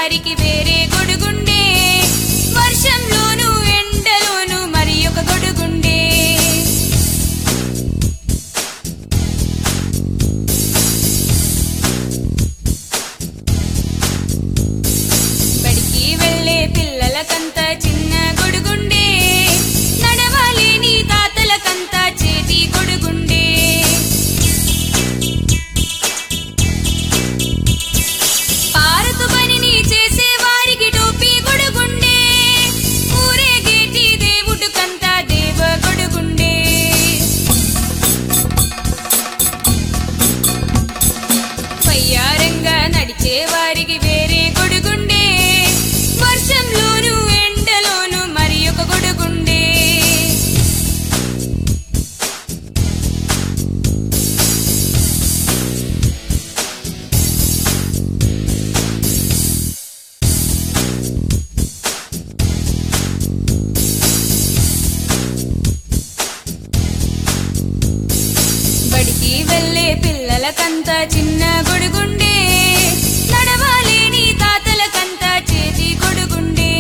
వారికి వేరే గొడుగుండే వర్షంలోను ఎండలోను మరి ఒక గొడుగుండే బడికి వెళ్ళే పిల్లలకంతా చిన్న గొడుగుండే నడవలేని తాతలకంతా చేతి గొడుగుండే పారతు పనిని చేసే వారికి టోపీ గొడుగుండే ఊరేగేటి దేవుడు కంతా దేవ గొడుగుండే పయ్యారంగా నడిచే వారికి వేరే గొడుగుండే వర్షంలోను ఎండలోను మరి ఒక గొడుగుండే బడికి వెళ్ళే పిల్లలకంతా చిన్న గొడుగుండే నడవాలేని తాతలకంతా చేతి గొడుగుండే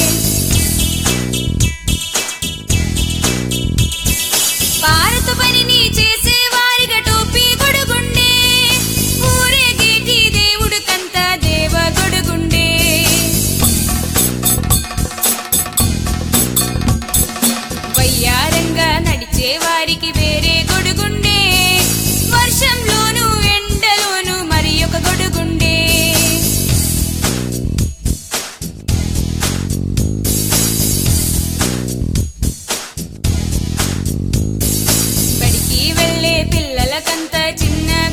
పారత పనిని చేసే వారిగా టోపీ గొడుగుండే ఊరేగేటి దేవుడు కంతా దేవ గొడుగుండే వయ్యారంగా నడిచే వారికి వేరే గొడుగుండే వర్షంలోను ఎండలోను మరి ఒక గొడుగుండే బడికి వెళ్ళే పిల్లలకంతా చిన్న